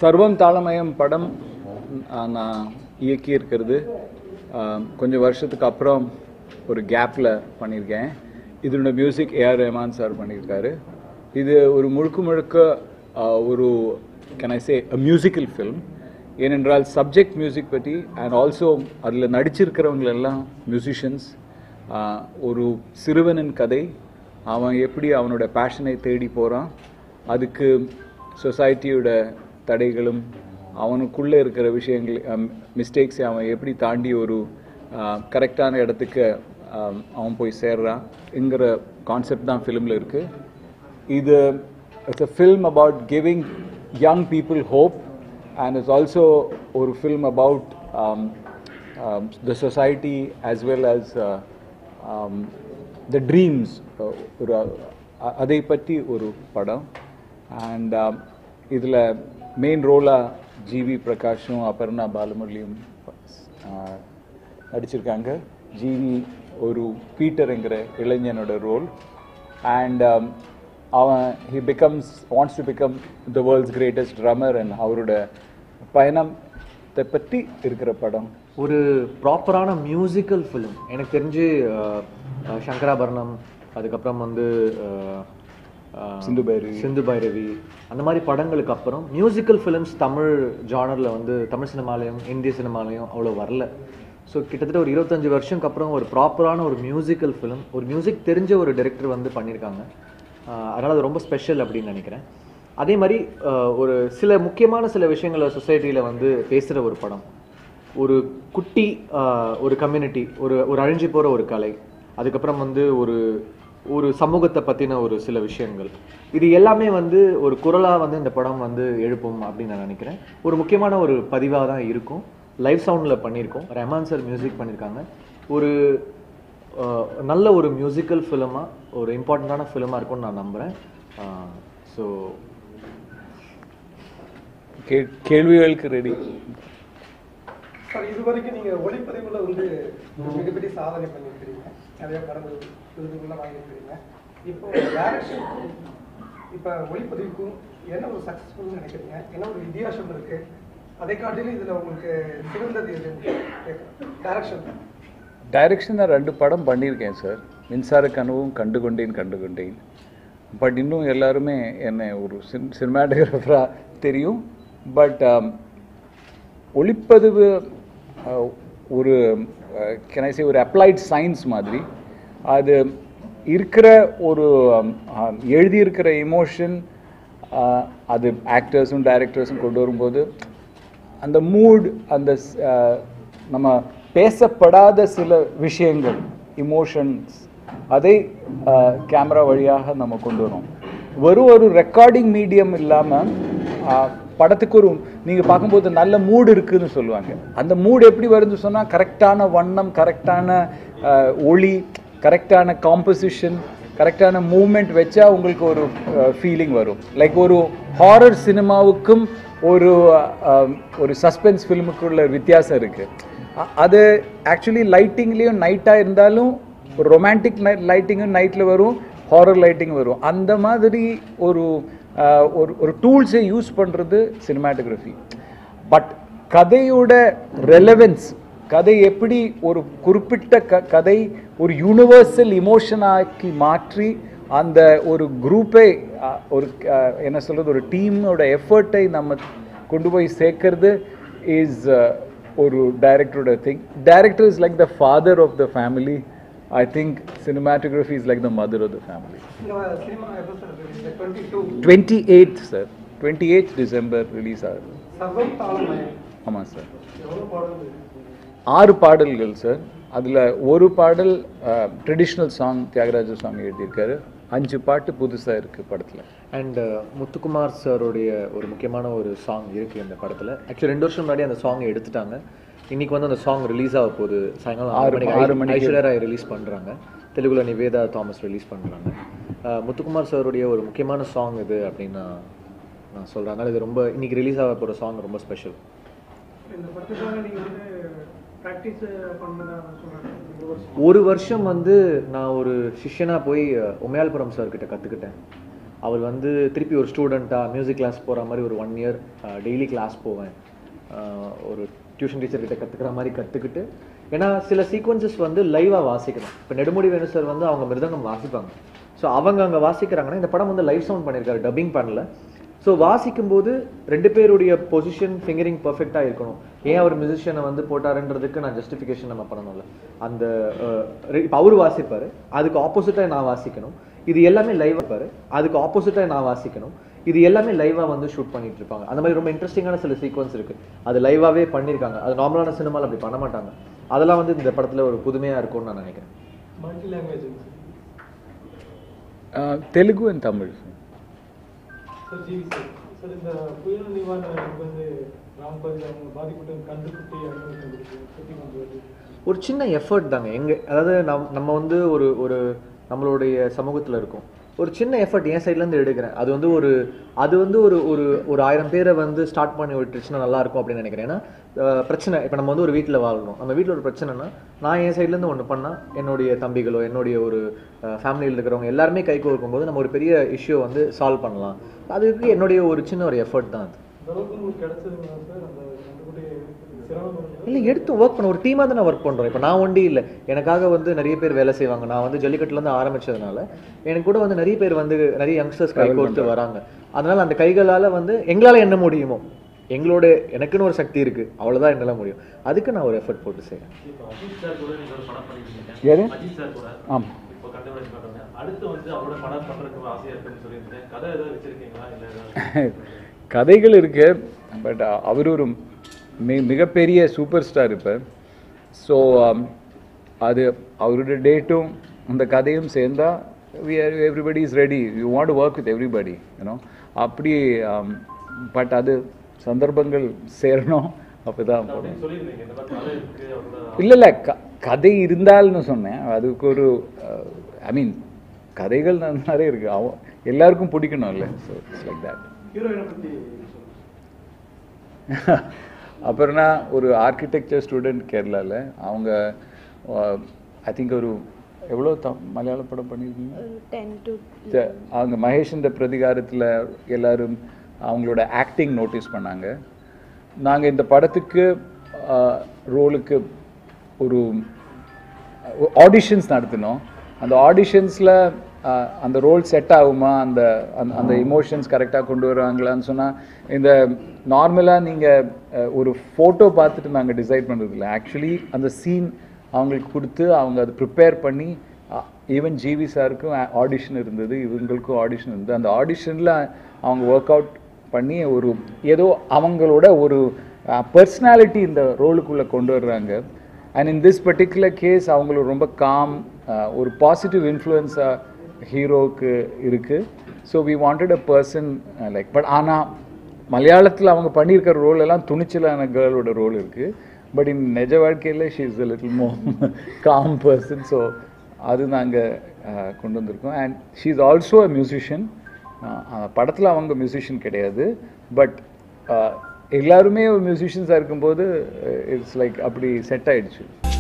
சர்வம் தாளமயம் படம் ஆஹ், நான் இயக்கி இருக்கிறது ஆஹ், கொஞ்சம் வருஷத்துக்கு அப்புறம் ஒரு கேப்பில் பண்ணியிருக்கேன் இதனோட மியூசிக் ஏஆர் ரஹ்மான் சார் பண்ணியிருக்காரு இது ஒரு முழுக்க முழுக்க ஆஹ், ஒரு can I say musical film ஏனென்றால் சப்ஜெக்ட் மியூசிக் பற்றி அண்ட் ஆல்சோ அதில் நடிச்சிருக்கிறவங்களெல்லாம் மியூசிஷியன்ஸ் ஒரு சிறுவனின் கதை அவன் எப்படி அவனோட பேஷனை தேடி போகிறான் அதுக்கு சொசைட்டியோட தடைகளும் அவனுக்குள்ளே இருக்கிற விஷயங்கள் மிஸ்டேக்ஸை அவன் எப்படி தாண்டி ஒரு கரெக்டான இடத்துக்கு ஆம், அவன் போய் சேர்றான்ங்கிற கான்செப்ட் தான் ஃபிலிமில் இருக்குது இது it's a film about giving young people hope and it's also ஒரு film about the society as well as the dreams ஒரு அ- அதை பற்றி ஒரு படம் அண்ட் இதில் மெயின் ரோலாக ஜிவி பிரகாஷும் அபர்ணா பாலமுரளியும் uh, நடிச்சிருக்காங்க ஜிவி ஒரு பீட்டர்ங்கிற இளைஞனோட ரோல் அண்ட் அவன் he becomes wants to become the world's greatest drummer and அவரோட பயணத்தை பற்றி இருக்கிற படம் ஒரு ப்ராப்பரான மியூசிக்கல் ஃபிலிம் எனக்கு தெரிஞ்சு அஹ், அஹ், சங்கராபரணம் அதுக்கப்புறம் வந்து அஹ், அஹ், சிந்து பைரவி. சிந்து பைரவி அந்த மாதிரி படங்களுக்கு அப்புறம் மியூசிக்கல் ஃபிலிம்ஸ் தமிழ் ஜானரில் வந்து தமிழ் சினிமாலையும் இந்திய சினிமாலையும் அவ்வளோ வரல ஸோ கிட்டத்தட்ட ஒரு இருபத்தஞ்சு வருஷம்க்கு அப்புறம் ஒரு ப்ராப்பரான ஒரு மியூசிக்கல் ஃபிலிம் ஒரு மியூசிக் தெரிஞ்ச ஒரு டைரக்டர் வந்து பண்ணியிருக்காங்க அஹ், அதனால அது ரொம்ப ஸ்பெஷல் அப்படின்னு நினைக்கிறேன் அதே மாதிரி அஹ், ஒரு சில முக்கியமான சில விஷயங்களை சொசைட்டியில் வந்து பேசுகிற ஒரு படம் ஒரு குட்டி ஆஹ், ஒரு கம்யூனிட்டி ஒரு ஒரு அழிஞ்சு போகிற ஒரு கலை அதுக்கப்புறம் வந்து ஒரு ஒரு சமூகத்தை பற்றின ஒரு சில விஷயங்கள் இது எல்லாமே வந்து ஒரு குரலாக வந்து இந்த படம் வந்து எழுப்பும் அப்படின்னு நான் நினைக்கிறேன் ஒரு முக்கியமான ஒரு பதிவாக தான் இருக்கும் லைவ் சவுண்டில் பண்ணியிருக்கோம் ரஹ்மான் சார் மியூசிக் பண்ணியிருக்காங்க ஒரு ஆஹ், நல்ல ஒரு மியூசிக்கல் ஃபிலிமாக ஒரு இம்பார்ட்டண்ட்டான ஃபிலிமாக இருக்கும்னு நான் நம்புகிறேன் ஸோ கே கேள்விகளுக்கு ரெடி சார் இது வரைக்கும் நீங்க ஒளிப்பதிவுல வந்து மிகப்பெரிய சாதனை பண்ணியிருக்கிறீங்க நிறைய படங்கள் விருதுகள்லாம் வாங்கியிருக்கிறீங்க இப்போ டைரக்ஷன் இப்ப ஒளிப்பதிவுக்கும் என்ன ஒரு சக்சஸ்ஃபுல்னு நினைக்கிறீங்க என்ன ஒரு வித்தியாசம் இருக்கு அதை காட்டிலும் இதுல உங்களுக்கு சிறந்தது எது டைரக்ஷன் டைரக்ஷன் நான் ரெண்டு படம் பண்ணியிருக்கேன் சார் மின்சார கனவும் கண்டு கொண்டேன் கண்டு கொண்டேன் பட் இன்னும் எல்லாருமே என்னை ஒரு சின் சினிமாட்டோகிராஃபராக தெரியும் பட் ஒளிப்பதிவு அஹ், ஒரு கெனைசி ஒரு அப்ளைட் சயின்ஸ் மாதிரி அது இருக்கிற ஒரு அம், அஹ், எழுதியிருக்கிற எமோஷன் அது ஆக்டர்ஸும் டைரக்டர்ஸும் கொண்டு வரும்போது அந்த மூட் அந்த ஸ்- அஹ், நம்ம பேசப்படாத சில விஷயங்கள் இமோஷன்ஸ் அதை கேமரா வழியாக நம்ம கொண்டு வரோம் வெறும் ஒரு ரெக்கார்டிங் மீடியம் இல்லாமல் படத்துக்கு ஒரு நீங்கள் பார்க்கும்போது நல்ல மூடு இருக்குன்னு சொல்லுவாங்க அந்த மூடு எப்படி வருதுன்னு சொன்னால் கரெக்டான வண்ணம் கரெக்டான ஒளி கரெக்டான காம்போசிஷன் கரெக்டான மூமெண்ட் வச்சா உங்களுக்கு ஒரு ஃபீலிங் வரும் லைக் ஒரு ஹாரர் சினிமாவுக்கும் ஒரு அஹ், ஒரு சஸ்பென்ஸ் ஃபிலிமுக்குள்ள வித்தியாசம் இருக்குது அது ஆக்சுவலி லைட்டிங்லேயும் நைட்டாக இருந்தாலும் ஒரு ரொமான்டிக் லைட்டிங்கும் நைட்டில் வரும் ஹாரர் லைட்டிங் வரும் அந்த மாதிரி ஒரு அஹ், ஒரு ஒரு டூல்ஸை யூஸ் பண்ணுறது சினிமாட்டோகிராஃபி பட் கதையோட ரெலவென்ஸ் கதை எப்படி ஒரு குறிப்பிட்ட க கதை ஒரு யூனிவர்சல் இமோஷனாக்கி மாற்றி அந்த ஒரு குரூப்பை ஒரு அஹ், என்ன சொல்கிறது ஒரு டீமோட எஃபர்ட்டை நம்ம கொண்டு போய் சேர்க்கறது இஸ் ஒரு டைரக்டரோட thing director is like the father of the family I think cinematography is like the mother of the family இந்த சினிமா எப்போ sir twenty two twenty eight sir twenty eight December release ஆகுது சர்வம் தாளமயம் ஆமாம் sir எவ்வளவு பாடல் ஆறு பாடல்கள் sir அதில் ஒரு பாடல் ட்ரெடிஷ்னல் சாங் தியாகராஜ சுவாமி எழுதியிருக்காரு அஞ்சு பாட்டு புதுசாக இருக்குது படத்தில் அண்ட் முத்துக்குமார் சாருடைய ஒரு முக்கியமான ஒரு சாங் இருக்குது இந்த படத்தில் ஆக்சுவலி ரெண்டு வருஷம் முன்னாடி அந்த சாங் எடுத்துட்டாங்க இன்னைக்கு வந்து அந்த சாங் ரிலீஸ் ஆக போகுது சாயங்காலம் ஆறு மணிக்கு ஆறு மணிக்கு. ஐஸ்வர்யா ராய் ரிலீஸ் பண்ணுறாங்க தெலுங்குல நிவேதா தாமஸ் ரிலீஸ் பண்ணுறாங்க முத்துக்குமார் சாருடைய ஒரு முக்கியமான சாங் இது அப்படின்னு நான் நான் சொல்கிறேன் அதனால இது ரொம்ப இன்னைக்கு ரிலீஸ் ஆக போகிற சாங் ரொம்ப ஸ்பெஷல் இந்த படத்துக்காக நீங்க வந்து ப்ராக்டிஸ் பண்ணதா சொல்றாங்க ஒரு வருஷம் ஒரு வருஷம் வந்து நான் ஒரு சிஷ்யனா போய் அஹ், உமையால்புரம் சார் கிட்ட கற்றுக்கிட்டேன் அவர் வந்து திருப்பி ஒரு ஸ்டூடெண்ட்டாக மியூசிக் கிளாஸ் போகிற மாதிரி ஒரு ஒன் இயர் டெய்லி கிளாஸ் போவேன் ஆஹ் ஒரு டியூஷன் டீச்சர் கிட்ட கற்றுக்கிற மாதிரி கற்றுக்கிட்டு ஏன்னா சில சீக்வன்சஸ் வந்து லைவாக வாசிக்கணும் இப்போ நெடுமுடி வேணு சார் வந்து அவங்க மிருதங்கம் வாசிப்பாங்க ஸோ அவங்க அங்கே வாசிக்கிறாங்கன்னா இந்த படம் வந்து லைவ் சவுண்ட் பண்ணியிருக்காரு டப்பிங் பண்ணல ஸோ வாசிக்கும்போது ரெண்டு பேருடைய பொசிஷன் ஃபிங்கரிங் பர்ஃபெக்டாக இருக்கணும் ஏன் அவர் மியூசிஷியனை வந்து போட்டாருன்றதுக்கு நான் ஜஸ்டிஃபிகேஷன் நம்ம பண்ணணும்ல அந்த இப்போ அவர் வாசிப்பார் அதுக்கு ஆப்போசிட்டாக நான் வாசிக்கணும் இது எல்லாமே லைவ் இருப்பாரு அதுக்கு ஆப்போசிட்டாக நான் வாசிக்கணும் இது எல்லாமே லைவாக வந்து ஷூட் பண்ணிட்டு இருப்பாங்க அந்த மாதிரி ரொம்ப இன்ட்ரெஸ்டிங்கான சில சீக்வன்ஸ் இருக்கு அது லைவாகவே பண்ணியிருக்காங்க அது நார்மலான சினிமாவில் அப்படி பண்ண மாட்டாங்க அதெல்லாம் வந்து இந்த படத்தில் ஒரு புதுமையாக இருக்கும்னு நான் நினைக்கிறேன் multi language Telugu and Tamil sir GV sir sir இந்த புயல் நிவாரணம் வந்து ராம்பதி அவங்க பாதிக்கப்பட்ட கண்டுக்குட்டி அனுமதி சுற்றி கொண்டு வருது ஒரு சின்ன எஃபர்ட் தாங்க எங்க அதாவது நம் நம்ம வந்து ஒரு ஒரு நம்மளுடைய சமூகத்தில் இருக்கோம் ஒரு சின்ன எஃபர்ட் என் சைட்லேருந்து எடுக்கிறேன் அது வந்து ஒரு அது வந்து ஒரு ஒரு ஒரு ஆயிரம் பேரை வந்து ஸ்டார்ட் பண்ணி விட்டுருச்சுன்னா நல்லா இருக்கும் அப்படின்னு நினைக்கிறேன் ஏன்னா அஹ், பிரச்சனை இப்போ நம்ம வந்து ஒரு வீட்டில் வாழ்றோம் நம்ம வீட்டில் ஒரு பிரச்சனைனா நான் என் சைட்லேருந்து ஒன்று பண்ணால் என்னுடைய தம்பிகளோ என்னுடைய ஒரு ஃபேமிலியில் இருக்கிறவங்க எல்லாருமே கை கோர்க்கும் போது நம்ம ஒரு பெரிய இஷ்யூ வந்து சால்வ் பண்ணலாம் அதுக்கு என்னுடைய ஒரு சின்ன ஒரு எஃபர்ட் தான் அது இந்த அளவுக்கு உங்களுக்கு கிடைச்சதுங்களா சார் அந்த கண்டுக்குட்டி சிரமம் இருந்தது? இல்லை எடுத்து ஒர்க் பண்ண ஒரு டீமாக தான் ஒர்க் பண்ணுறோம் இப்போ நான் ஒண்டி இல்லை எனக்காக வந்து நிறைய பேர் வேலை செய்வாங்க நான் வந்து ஜல்லிக்கட்டுலேருந்து ஆரம்பிச்சதுனால எனக்கு கூட வந்து நிறைய பேர் வந்து நிறைய யங்ஸ்டர்ஸ் கை கோர்த்து வராங்க அதனால அந்த கைகளால் வந்து எங்களால் என்ன முடியுமோ எங்களோட எனக்குன்னு ஒரு சக்தி இருக்கு அவ்வளவுதான் என்னால முடியும் அதுக்கு நான் ஒரு எஃபர்ட் போட்டு செய்றேன் இப்போ அஜித் சார் கூட நீங்க ஒரு படம் பண்ணிருக்கீங்க யாரு? அஜித் சார் கூட ஆமாம் இப்போ கண்டுபிடிச்சு பண்ணுங்க அடுத்து வந்து அவரோட படம் பண்றதுக்கு ஆசையா இருக்குன்னு சொல்லியிருந்தேன் கதை ஏதாவது வச்சிருக்கீங்களா இல்ல ஏதாவது கதைகள் இருக்கு பட் அவர் ஒரு மி மிகப்பெரிய சூப்பர் ஸ்டார் இப்போ ஸோ அது அவரோட டேட்டும் அந்த கதையும் சேர்ந்தா we are everybody is ready you want work with everybody you know அப்படி பட் அது சந்தர்ப்பங்கள் சேரணும் அப்போ தான் போகணும் அப்படின்னு சொல்லியிருந்தீங்க இந்த மாதிரி கதை இருக்கு அவரோட இல்லை இல்லை க கதை இருந்தால்னு சொன்னேன் அதுக்கு ஒரு ஐ மீன் கதைகள் நிறைய இருக்கு அவ எல்லாருக்கும் பிடிக்கணும்ல ஸோ இட்ஸ் லைக் தட் ஹீரோயினை பற்றி அப்புறம்னா ஒரு ஆர்கிடெக்சர் ஸ்டூடெண்ட் கேரளாவில் அவங்க ஐ திங்க் ஒரு எவ்வளோ த மலையாள படம் பண்ணியிருக்கீங்க டென் டு த- அவங்க மகேஷ் இந்த பிரதிகாரத்தில் எல்லாரும் அவங்களோட ஆக்டிங் நோட்டீஸ் பண்ணாங்க நாங்கள் இந்த படத்துக்கு ரோலுக்கு ஒரு ஆடிஷன்ஸ் நடத்தினோம் அந்த ஆடிஷன்ஸில் அந்த ரோல் செட் ஆகுமா அந்த அந்த- அந்த இமோஷன்ஸ் கரெக்டாக கொண்டு வருவாங்களான்னு சொன்னால் இந்த நார்மலாக நீங்கள் ஒரு ஃபோட்டோ பார்த்துட்டு நாங்கள் டிசைட் பண்ணுறதில்ல ஆக்சுவலி அந்த சீன் அவங்களுக்கு கொடுத்து அவங்க அதை ப்ரிப்பேர் பண்ணி ஈவன் ஜிவி சாருக்கும் ஆடிஷன் இருந்தது இவங்களுக்கும் ஆடிஷன் இருந்தது அந்த ஆடிஷனில் அவங்க ஒர்க் அவுட் பண்ணி ஒரு ஏதோ அவங்களோட ஒரு பர்சனாலிட்டி இந்த ரோலுக்குள்ளே கொண்டு வர்றாங்க and in this particular case அவங்களுக்கு ரொம்ப காம் ஒரு பாசிட்டிவ் இன்ஃப்ளூயன்ஸாக ஹீரோவுக்கு இருக்குது so we wanted a person like but ஆனால் மலையாளத்தில் அவங்க பண்ணியிருக்கிற ரோல் எல்லாம் துணிச்சலான கேர்ளோட ரோல் இருக்குது பட் இன் நிஜ வாழ்க்கையில் she is a little more calm person so அது நாங்கள் கொண்டு வந்திருக்கோம் and she is also a musician படத்தில் அவங்க மியூசிஷியன் கிடையாது பட் எல்லாருமே மியூசிஷியன்ஸாக இருக்கும்போது இட்ஸ் லைக் அப்படி செட் ஆயிடுச்சு